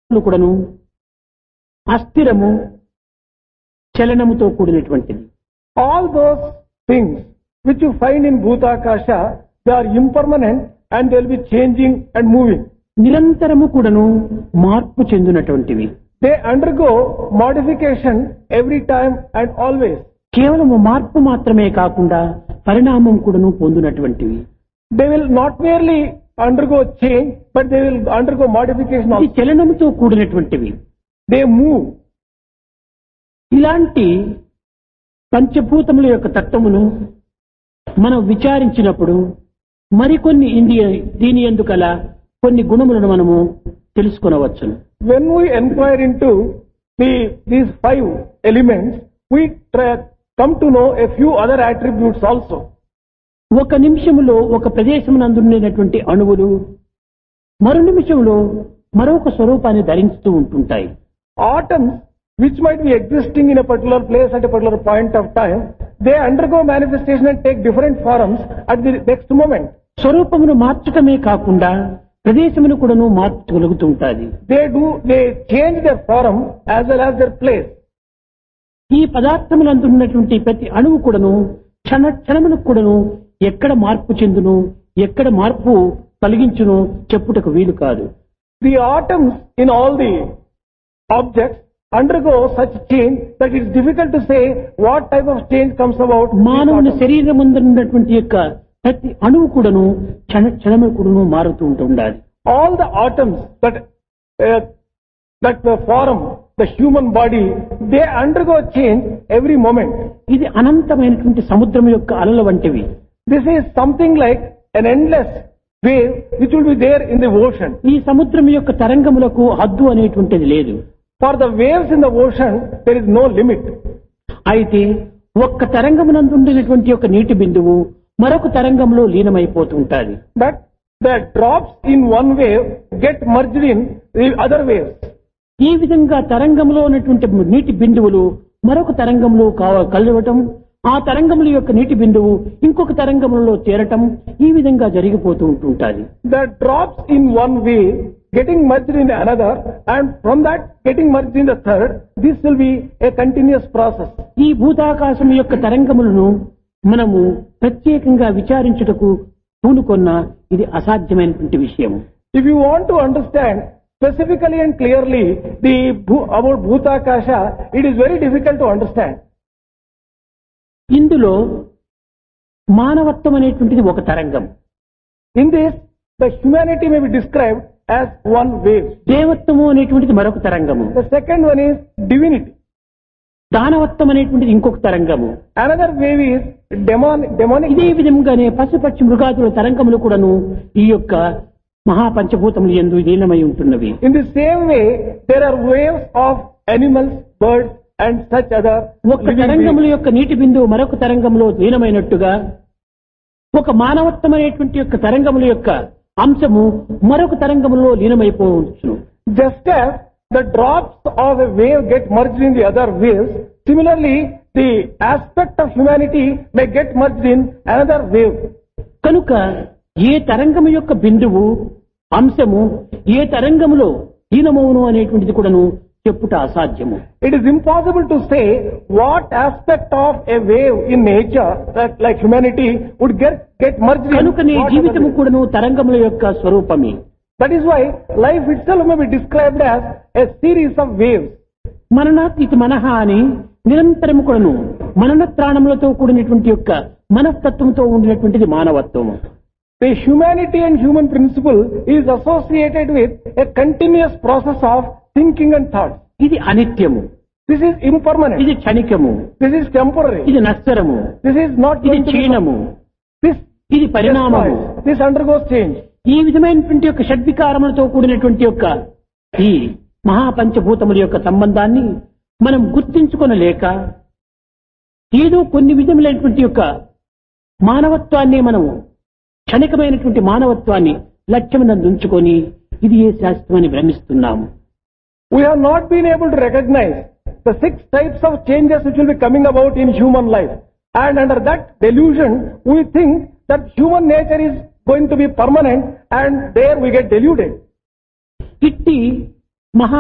లు కూడాను అస్థిరము చలనముతో కూడినటువంటిది All those things which you find in Bhutakasha, they are impermanent and they will be changing and moving. నిరంతరము కూడాను మార్పు చెందినటువంటివి They undergo modification every time and always. కేవలము మార్పు మాత్రమే కాకుండా పరిణామం కూడాను పొందినటువంటివి They will not merely undergo change, but they will undergo modification ఇది also. చలనముతో కూడినటువంటివి They move. ఇలాంటి పంచభూతముల యొక్క తత్వమును మనం విచారించినప్పుడు మరికొన్ని ఇండియ దీని ఎందుకల కొన్ని గుణములను మనము తెలుసుకొనవచ్చును When we inquire into the, these five elements, we try, come to know a few other attributes also. ఒక నిమిషములో ఒక ప్రదేశమునందుండేటువంటి అణువులు మరో నిమిషంలో మరొక స్వరూపాన్ని ధరిస్తూ ఉంటుంటాయి Atoms, which might be existing in a particular place at a particular point of time, they undergo manifestation and take different forms at the next moment. స్వరూపమును మార్చటమే కాకుండా ప్రదేశమును కూడాను మార్చగలుగుతూ ఉంటుంది They do, they change their form as well as their place. ఈ పదార్థములందు ఉన్నటువంటి ప్రతి అణువు కూడాను క్షణ క్షణమునకు కూడాను ఎక్కడ మార్పు చెందును ఎక్కడ మార్పు కలిగించును చెప్పుటకు వీలు కాదు The atoms in all the objects undergo such change that it's difficult to say what type of change comes about. in these మానవుని atoms. శరీరం ఉన్నటువంటి యొక్క ప్రతి అణువు కూడాను క్షణ క్షణము కూడాను మారుతూ ఉంటుండాలి All the atoms that uh, that uh, form the human body, they undergo change every moment. ఇది అనంతమైనటువంటి సముద్రం యొక్క అలల వంటివి This is something like an endless wave which will be there in the ocean. ఈ సముద్రం యొక్క తరంగములకు హద్దు అనేటువంటిది లేదు For the waves in the ocean, there is no limit. అయితే ఒక్క తరంగమునందుండినటువంటి యొక్క నీటి బిందువు మరొక తరంగంలో లీనమైపోతూ ఉంటుంది But the drops in one wave get merged in the other waves. ఈ విధంగా తరంగంలో ఉన్నటువంటి నీటి బిందువులు మరొక తరంగంలో కావ కలవటం ఆ తరంగముల యొక్క నీటి బిందువు ఇంకొక తరంగంలో చేరటం ఈ విధంగా జరిగిపోతూ ఉంటుంటుంది The drops in one wave getting merged in another and from that getting merged in the third, this will be a continuous process. ఈ భూతాకాశం యొక్క తరంగములను మనము ప్రత్యేకంగా విచారించుటకు పూనుకొన్న ఇది అసాధ్యమైనటువంటి విషయం If you want to understand specifically and clearly the bhu- about Bhutakasha, it is very difficult to understand. ఇందులో మానవత్వం అనేటువంటిది ఒక తరంగం In this, the humanity may be described as one wave. దేవత్వము అనేటువంటిది మరొక తరంగము The second one is divinity. దానవత్వం అనేటువంటిది ఇంకొక తరంగము Another wave is demon, demonic. ఇదే విధంగానే పశుపక్షి మృగాదుల తరంగములు కూడాను ఈ యొక్క మహాపంచభూతములు ఎందు లీనమై ఉంటున్నవి In the same way, there are waves of animals, birds, and such other ఒక్క living తరంగముల beings. యొక్క నీటి బిందువు మరొక తరంగంలో లీనమైనట్టుగా ఒక మానవత్వం అనేటువంటి యొక్క తరంగముల యొక్క అంశము మరొక తరంగంలో లీనమైపోవచ్చును Just as the drops of a wave get merged in the other waves, similarly, the aspect of humanity may get merged in another wave. కనుక ఏ తరంగము యొక్క బిందువు అంశము ఏ తరంగములో లీనమవును అనేటువంటిది కూడాను చెప్పుట అసాధ్యము It is impossible to say what aspect of a wave in nature, that like humanity, would get, get merged in. కనుక నీ what other జీవితము wave. కూడాను తరంగముల యొక్క స్వరూపమే That is why life itself may be described as a series of waves. మననాతీతి మనహ అని నిరంతరము కూడాను మనన త్రాణములతో కూడినటువంటి యొక్క మనస్తత్వంతో ఉండినటువంటిది మానవత్వము The humanity and human principle is associated with a continuous process of thinking and thought. ఇది అనిత్యము This is impermanent. ఇది క్షణికము This is temporary. ఇది నశ్వరము This is not ఇది going to be. క్షీణము This ఇది పరిణామము destroys. This undergoes change. ఈ విధమైనటువంటి యొక్క షడ్వికారములతో కూడినటువంటి యొక్క ఈ మహాపంచభూతముల యొక్క సంబంధాన్ని మనం గుర్తించుకొనలేక ఏదో కొన్ని విధములైనటువంటి యొక్క మానవత్వాన్ని మనము క్షణికమైనటువంటి మానవత్వాన్ని లక్ష్యమునందు ఉంచుకొని ఇది ఏ శాస్త్రం అని భ్రమిస్తున్నాము We have not been able to recognize the six types of changes which will be coming about in human life. And under that delusion, we think that human nature is going to be permanent and there we get deluded. ఇట్టి మహా